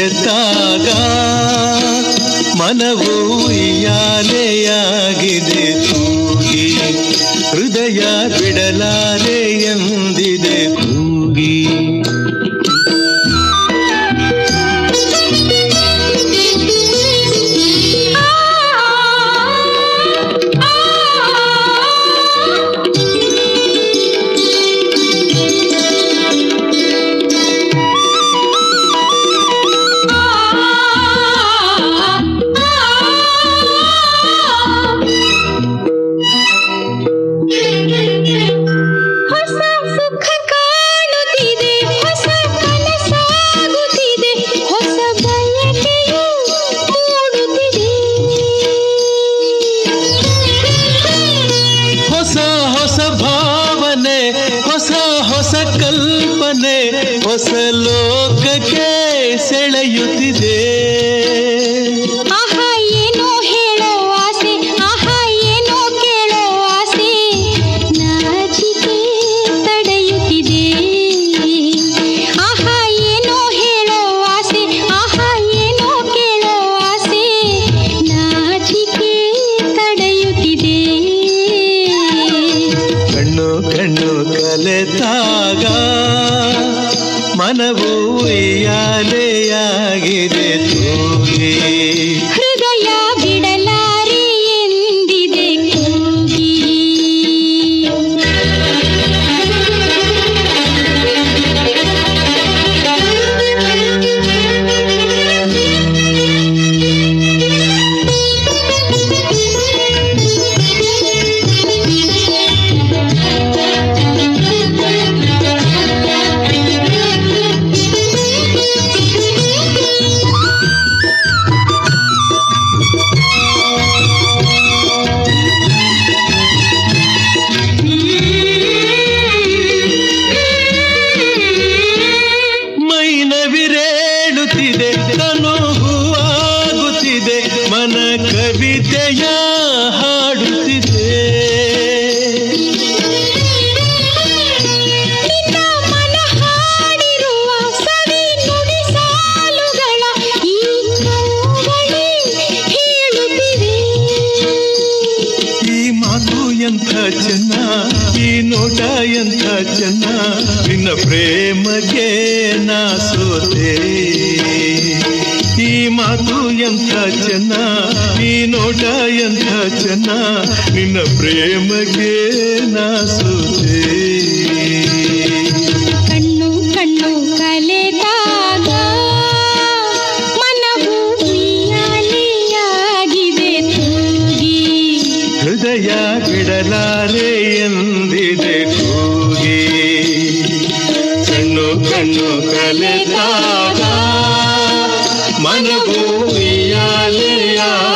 ಕಲೆತಾಗ ಮನವು ಯಾಲೆಯಾಗಿದೆ ತೂಗಿ ಹೃದಯ ಬಿಡಲಾರೆ ಎಂದಿದೆ ತೂಗಿ ಹೊಸ ಸುಖ ಕಾಣುತ್ತಿದೆ ಹೊಸ ಕನಸಾಗುತ್ತಿದೆ ಹೊಸ ಬಯಕೆಯು ಮೂಡುತ್ತಿದೆ ಹೊಸ ಹೊಸ ಭಾವನೆ ಹೊಸ ಹೊಸ ಕಲ್ಪನೆ ಹೊಸ ಲೋಕಕ್ಕೆ ಸೆಳೆಯುತ್ತಿದೆ ಆಹಾ ಏನೋ ಹೇಳೋ ಆಸೆ ಆಹಾ ಏನೋ ಕೇಳೋ ಆಸೆ ನಾಚಿಕೆ ತಡೆಯುತ್ತಿದೆ ಆಹಾ ಏನೋ ಹೇಳೋ ಆಸೆ ಆಹಾ ಏನೋ ಕೇಳೋ ಆಸೆ ನಾಚಿಕೆ ತಡೆಯುತ್ತಿದೆ ಕಣ್ಣು ಕಣ್ಣು ಕಲೆತಾಗ ಮನವು ಯಾಲೆಯಾಗಿದೆ ತೂಗಿ ಹೃದಯ ಬಿಡಲಾರೆ ಎಂದಿದೆ ಕೂಗಿ ಮೈನವಿರೇಳುತ್ತಿದೆ ತನು ಹೂವಾಗುತ್ತಿದೆ ಮನ ಕವಿತೆಯ ಹಾಡುತ್ತಿದೆ ನಿನ್ನ ಮನ ಹಾಡಿರುವ ಸವಿ ನುಡಿ ಸಾಲುಗಳ ಈ ಕೌವಳಿ ಹೇಳುತ್ತಿವೆ ಈ ಮಾತು ಎಂಥ ಚೆನ್ನ ಈ ನೋಟ ಎಂಥ ಚೆನ್ನ ನಿನ್ನ ಪ್ರೇಮಗೆ ನಾ ಸೋತೆ ಈ ಮಾತು ಎಂಥ ಚೆನ್ನ ಈ ನೋಟ ಎಂಥ ಚೆನ್ನ ನಿನ್ನ ಪ್ರೇಮಗೆ ನಾ ಸೋತೆ ಕಣ್ಣು ಕಣ್ಣು ಕಲೆದಾಗ ಮನವು ಉಯ್ಯಾಲೆಯಾಗಿದೆ ತೂಗಿ ಹೃದಯ ಬಿಡಲಾರೆ ಎಂದಿದೆ ಕೂಗಿ ಕಣ್ಣು ಕಣ್ಣು ಕಲೆದಾಗ ಮನವು ಯಾಲೆಯ